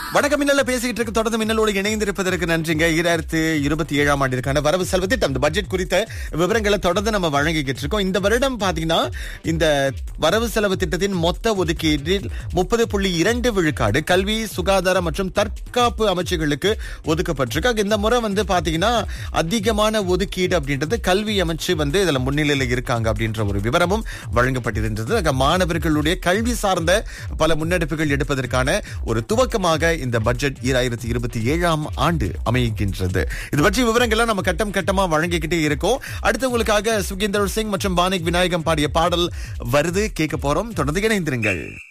வணக்கம் மின்னல பேசிக்கிட்டு இருக்க தொடர்ந்து மின்னலோடு இணைந்திருப்பதற்கு நன்றிங்க ஈராயிரத்து இருபத்தி ஏழாம் ஆண்டிற்கான வரவு செலவு திட்டம் இந்த பட்ஜெட் குறித்த விவரங்களை தொடர்ந்து நம்ம வழங்கிக்கிட்டு இருக்கோம் இந்த வருடம் பாத்தீங்கன்னா இந்த வரவு செலவு திட்டத்தின் மொத்த ஒதுக்கீட்டில் முப்பது புள்ளி இரண்டு விழுக்காடு கல்வி சுகாதாரம் மற்றும் தற்காப்பு அமைச்சுகளுக்கு ஒதுக்கப்பட்டிருக்கு இந்த முறை வந்து பாத்தீங்கன்னா அதிகமான ஒதுக்கீடு அப்படின்றது கல்வி அமைச்சு வந்து இதுல முன்னிலையில இருக்காங்க அப்படின்ற ஒரு விவரமும் வழங்கப்பட்டிருந்தது அங்க மாணவர்களுடைய கல்வி சார்ந்த பல முன்னெடுப்புகள் எடுப்பதற்கான ஒரு துவக்கமாக இந்த பட்ஜெட் ஈராயிரத்தி இருபத்தி ஏழாம் ஆண்டு அமைகின்றது இது பற்றி விவரங்கள்லாம் நம்ம கட்டம் கட்டமா வழங்கிக்கிட்டே இருக்கோம் அடுத்து உங்களுக்காக சுகேந்தர் சிங் மற்றும் பானிக் விநாயகம் பாடிய பாடல் வருது கேட்க போறோம் தொடர்ந்து இணைந்திருங்கள்